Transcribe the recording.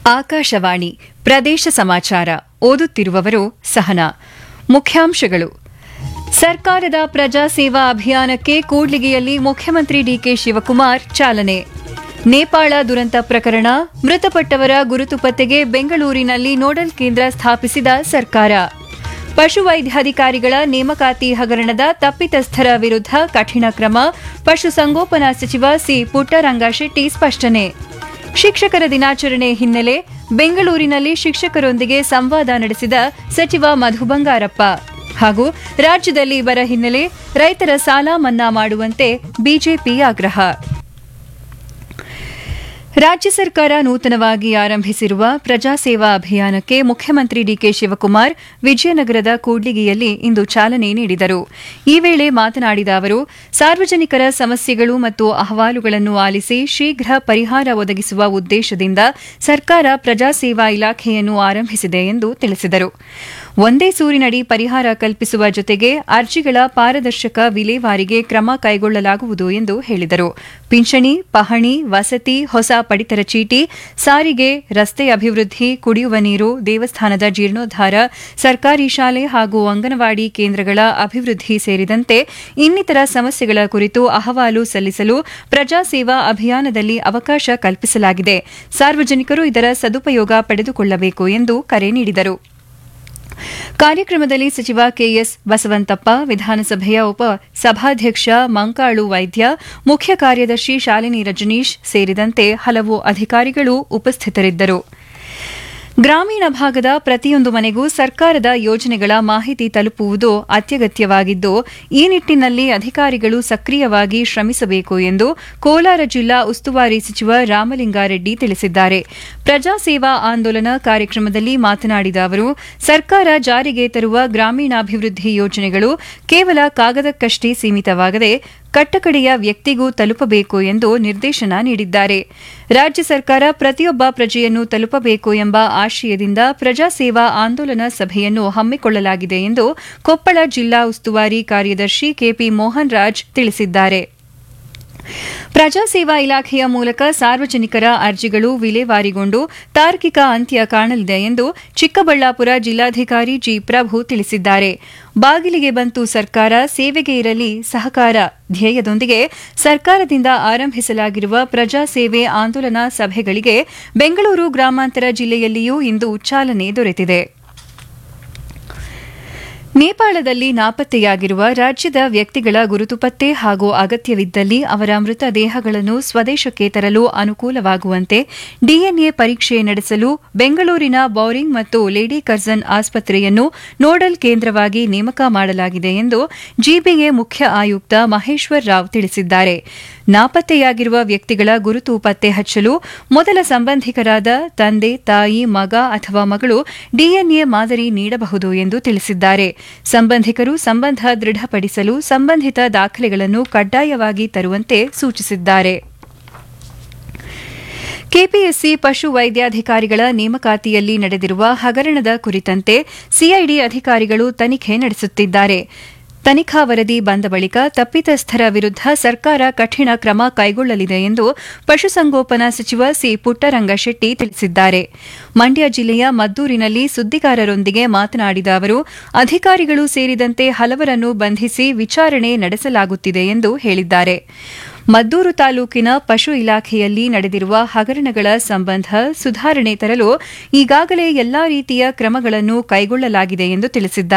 ಆಕಾಶವಾಣಿ ಪ್ರದೇಶ ಸಮಾಚಾರ ಓದುತ್ತಿರುವವರು ಸಹನಾ ಮುಖ್ಯಾಂಶಗಳು ಸರ್ಕಾರದ ಪ್ರಜಾ ಸೇವಾ ಅಭಿಯಾನಕ್ಕೆ ಕೂಡ್ಲಿಗಿಯಲ್ಲಿ ಮುಖ್ಯಮಂತ್ರಿ ಡಿಕೆ ಶಿವಕುಮಾರ್ ಚಾಲನೆ ನೇಪಾಳ ದುರಂತ ಪ್ರಕರಣ ಮೃತಪಟ್ಟವರ ಗುರುತು ಪತ್ತೆಗೆ ಬೆಂಗಳೂರಿನಲ್ಲಿ ನೋಡಲ್ ಕೇಂದ್ರ ಸ್ಥಾಪಿಸಿದ ಸರ್ಕಾರ ಪಶುವೈದ್ಯಾಧಿಕಾರಿಗಳ ನೇಮಕಾತಿ ಹಗರಣದ ತಪ್ಪಿತಸ್ಥರ ವಿರುದ್ಧ ಕಠಿಣ ಕ್ರಮ ಪಶುಸಂಗೋಪನಾ ಸಚಿವ ಸಿ ಪುಟ್ಟರಂಗಶೆಟ್ಟಿ ಸ್ಪಷ್ಟನೆ ಶಿಕ್ಷಕರ ದಿನಾಚರಣೆ ಹಿನ್ನೆಲೆ ಬೆಂಗಳೂರಿನಲ್ಲಿ ಶಿಕ್ಷಕರೊಂದಿಗೆ ಸಂವಾದ ನಡೆಸಿದ ಸಚಿವ ಮಧು ಬಂಗಾರಪ್ಪ ಹಾಗೂ ರಾಜ್ಯದಲ್ಲಿ ಬರ ಹಿನ್ನೆಲೆ ರೈತರ ಸಾಲ ಮನ್ನಾ ಮಾಡುವಂತೆ ಬಿಜೆಪಿ ಆಗ್ರಹ ರಾಜ್ಯ ಸರ್ಕಾರ ನೂತನವಾಗಿ ಆರಂಭಿಸಿರುವ ಪ್ರಜಾಸೇವಾ ಅಭಿಯಾನಕ್ಕೆ ಮುಖ್ಯಮಂತ್ರಿ ಡಿಕೆ ಶಿವಕುಮಾರ್ ವಿಜಯನಗರದ ಕೂಡ್ಲಿಗಿಯಲ್ಲಿ ಇಂದು ಚಾಲನೆ ನೀಡಿದರು ಈ ವೇಳೆ ಮಾತನಾಡಿದ ಅವರು ಸಾರ್ವಜನಿಕರ ಸಮಸ್ಯೆಗಳು ಮತ್ತು ಅಹವಾಲುಗಳನ್ನು ಆಲಿಸಿ ಶೀಘ್ರ ಪರಿಹಾರ ಒದಗಿಸುವ ಉದ್ದೇಶದಿಂದ ಸರ್ಕಾರ ಪ್ರಜಾಸೇವಾ ಇಲಾಖೆಯನ್ನು ಆರಂಭಿಸಿದೆ ಎಂದು ತಿಳಿಸಿದರು ಒಂದೇ ಸೂರಿನಡಿ ಪರಿಹಾರ ಕಲ್ಪಿಸುವ ಜೊತೆಗೆ ಅರ್ಜಿಗಳ ಪಾರದರ್ಶಕ ವಿಲೇವಾರಿಗೆ ಕ್ರಮ ಕೈಗೊಳ್ಳಲಾಗುವುದು ಎಂದು ಹೇಳಿದರು ಪಿಂಚಣಿ ಪಹಣಿ ವಸತಿ ಹೊಸ ಪಡಿತರ ಚೀಟಿ ಸಾರಿಗೆ ರಸ್ತೆ ಅಭಿವೃದ್ಧಿ ಕುಡಿಯುವ ನೀರು ದೇವಸ್ಥಾನದ ಜೀರ್ಣೋದ್ಧಾರ ಸರ್ಕಾರಿ ಶಾಲೆ ಹಾಗೂ ಅಂಗನವಾಡಿ ಕೇಂದ್ರಗಳ ಅಭಿವೃದ್ಧಿ ಸೇರಿದಂತೆ ಇನ್ನಿತರ ಸಮಸ್ಯೆಗಳ ಕುರಿತು ಅಹವಾಲು ಸಲ್ಲಿಸಲು ಪ್ರಜಾಸೇವಾ ಅಭಿಯಾನದಲ್ಲಿ ಅವಕಾಶ ಕಲ್ಪಿಸಲಾಗಿದೆ ಸಾರ್ವಜನಿಕರು ಇದರ ಸದುಪಯೋಗ ಪಡೆದುಕೊಳ್ಳಬೇಕು ಎಂದು ಕರೆ ನೀಡಿದರು ಕಾರ್ಯಕ್ರಮದಲ್ಲಿ ಸಚಿವ ಕೆಎಸ್ ಬಸವಂತಪ್ಪ ವಿಧಾನಸಭೆಯ ಉಪ ಸಭಾಧ್ಯಕ್ಷ ಮಂಕಾಳು ವೈದ್ಯ ಮುಖ್ಯ ಕಾರ್ಯದರ್ಶಿ ಶಾಲಿನಿ ರಜನೀಶ್ ಸೇರಿದಂತೆ ಹಲವು ಅಧಿಕಾರಿಗಳು ಉಪಸ್ಥಿತರಿದ್ದರು ಗ್ರಾಮೀಣ ಭಾಗದ ಪ್ರತಿಯೊಂದು ಮನೆಗೂ ಸರ್ಕಾರದ ಯೋಜನೆಗಳ ಮಾಹಿತಿ ತಲುಪುವುದು ಅತ್ಯಗತ್ಯವಾಗಿದ್ದು ಈ ನಿಟ್ಟಿನಲ್ಲಿ ಅಧಿಕಾರಿಗಳು ಸಕ್ರಿಯವಾಗಿ ಶ್ರಮಿಸಬೇಕು ಎಂದು ಕೋಲಾರ ಜಿಲ್ಲಾ ಉಸ್ತುವಾರಿ ಸಚಿವ ರಾಮಲಿಂಗಾರೆಡ್ಡಿ ತಿಳಿಸಿದ್ದಾರೆ ಪ್ರಜಾಸೇವಾ ಆಂದೋಲನ ಕಾರ್ಯಕ್ರಮದಲ್ಲಿ ಮಾತನಾಡಿದ ಅವರು ಸರ್ಕಾರ ಜಾರಿಗೆ ತರುವ ಗ್ರಾಮೀಣಾಭಿವೃದ್ಧಿ ಯೋಜನೆಗಳು ಕೇವಲ ಕಾಗದಕ್ಕಷ್ಟೇ ಸೀಮಿತವಾಗದೆ ಕಟ್ಟಕಡೆಯ ವ್ಯಕ್ತಿಗೂ ತಲುಪಬೇಕು ಎಂದು ನಿರ್ದೇಶನ ನೀಡಿದ್ದಾರೆ ರಾಜ್ಯ ಸರ್ಕಾರ ಪ್ರತಿಯೊಬ್ಬ ಪ್ರಜೆಯನ್ನು ತಲುಪಬೇಕು ಎಂಬ ಆಶಯದಿಂದ ಪ್ರಜಾಸೇವಾ ಆಂದೋಲನ ಸಭೆಯನ್ನು ಹಮ್ಮಿಕೊಳ್ಳಲಾಗಿದೆ ಎಂದು ಕೊಪ್ಪಳ ಜಿಲ್ಲಾ ಉಸ್ತುವಾರಿ ಕಾರ್ಯದರ್ಶಿ ಕೆಪಿ ಮೋಹನ್ ರಾಜ್ ತಿಳಿಸಿದ್ದಾರೆ ಪ್ರಜಾಸೇವಾ ಇಲಾಖೆಯ ಮೂಲಕ ಸಾರ್ವಜನಿಕರ ಅರ್ಜಿಗಳು ವಿಲೇವಾರಿಗೊಂಡು ತಾರ್ಕಿಕ ಅಂತ್ಯ ಕಾಣಲಿದೆ ಎಂದು ಚಿಕ್ಕಬಳ್ಳಾಪುರ ಜಿಲ್ಲಾಧಿಕಾರಿ ಜಿ ಪ್ರಭು ತಿಳಿಸಿದ್ದಾರೆ ಬಾಗಿಲಿಗೆ ಬಂತು ಸರ್ಕಾರ ಸೇವೆಗೆ ಇರಲಿ ಸಹಕಾರ ಧ್ಯೇಯದೊಂದಿಗೆ ಸರ್ಕಾರದಿಂದ ಆರಂಭಿಸಲಾಗಿರುವ ಪ್ರಜಾಸೇವೆ ಆಂದೋಲನ ಸಭೆಗಳಿಗೆ ಬೆಂಗಳೂರು ಗ್ರಾಮಾಂತರ ಜಿಲ್ಲೆಯಲ್ಲಿಯೂ ಇಂದು ಚಾಲನೆ ದೊರೆತಿದೆ ನೇಪಾಳದಲ್ಲಿ ನಾಪತ್ತೆಯಾಗಿರುವ ರಾಜ್ಯದ ವ್ಯಕ್ತಿಗಳ ಗುರುತು ಪತ್ತೆ ಹಾಗೂ ಅಗತ್ಯವಿದ್ದಲ್ಲಿ ಅವರ ಮೃತದೇಹಗಳನ್ನು ಸ್ವದೇಶಕ್ಕೆ ತರಲು ಅನುಕೂಲವಾಗುವಂತೆ ಡಿಎನ್ಎ ಪರೀಕ್ಷೆ ನಡೆಸಲು ಬೆಂಗಳೂರಿನ ಬೌರಿಂಗ್ ಮತ್ತು ಲೇಡಿ ಕರ್ಜನ್ ಆಸ್ಪತ್ರೆಯನ್ನು ನೋಡಲ್ ಕೇಂದ್ರವಾಗಿ ನೇಮಕ ಮಾಡಲಾಗಿದೆ ಎಂದು ಜಿಬಿಎ ಮುಖ್ಯ ಆಯುಕ್ತ ಮಹೇಶ್ವರ್ ರಾವ್ ತಿಳಿಸಿದ್ದಾರೆ ನಾಪತ್ತೆಯಾಗಿರುವ ವ್ಯಕ್ತಿಗಳ ಗುರುತು ಪತ್ತೆ ಹಚ್ಚಲು ಮೊದಲ ಸಂಬಂಧಿಕರಾದ ತಂದೆ ತಾಯಿ ಮಗ ಅಥವಾ ಮಗಳು ಡಿಎನ್ಎ ಮಾದರಿ ನೀಡಬಹುದು ಎಂದು ತಿಳಿಸಿದ್ದಾರೆ ಸಂಬಂಧಿಕರು ಸಂಬಂಧ ದೃಢಪಡಿಸಲು ಸಂಬಂಧಿತ ದಾಖಲೆಗಳನ್ನು ಕಡ್ಡಾಯವಾಗಿ ತರುವಂತೆ ಸೂಚಿಸಿದ್ದಾರೆ ಕೆಪಿಎಸ್ಸಿ ಪಶು ವೈದ್ಯಾಧಿಕಾರಿಗಳ ನೇಮಕಾತಿಯಲ್ಲಿ ನಡೆದಿರುವ ಹಗರಣದ ಕುರಿತಂತೆ ಸಿಐಡಿ ಅಧಿಕಾರಿಗಳು ತನಿಖೆ ನಡೆಸುತ್ತಿದ್ದಾರೆ ತನಿಖಾ ವರದಿ ಬಂದ ಬಳಿಕ ತಪ್ಪಿತಸ್ಥರ ವಿರುದ್ಧ ಸರ್ಕಾರ ಕಠಿಣ ಕ್ರಮ ಕೈಗೊಳ್ಳಲಿದೆ ಎಂದು ಪಶುಸಂಗೋಪನಾ ಸಚಿವ ಸಿ ಪುಟ್ಟರಂಗಶೆಟ್ಟಿ ತಿಳಿಸಿದ್ದಾರೆ ಮಂಡ್ಯ ಜಿಲ್ಲೆಯ ಮದ್ದೂರಿನಲ್ಲಿ ಸುದ್ದಿಗಾರರೊಂದಿಗೆ ಮಾತನಾಡಿದ ಅವರು ಅಧಿಕಾರಿಗಳು ಸೇರಿದಂತೆ ಹಲವರನ್ನು ಬಂಧಿಸಿ ವಿಚಾರಣೆ ನಡೆಸಲಾಗುತ್ತಿದೆ ಎಂದು ಹೇಳಿದ್ದಾರೆ ಮದ್ದೂರು ತಾಲೂಕಿನ ಪಶು ಇಲಾಖೆಯಲ್ಲಿ ನಡೆದಿರುವ ಹಗರಣಗಳ ಸಂಬಂಧ ಸುಧಾರಣೆ ತರಲು ಈಗಾಗಲೇ ಎಲ್ಲಾ ರೀತಿಯ ಕ್ರಮಗಳನ್ನು ಕೈಗೊಳ್ಳಲಾಗಿದೆ ಎಂದು ತಿಳಿಸಿದ್ದಾರೆ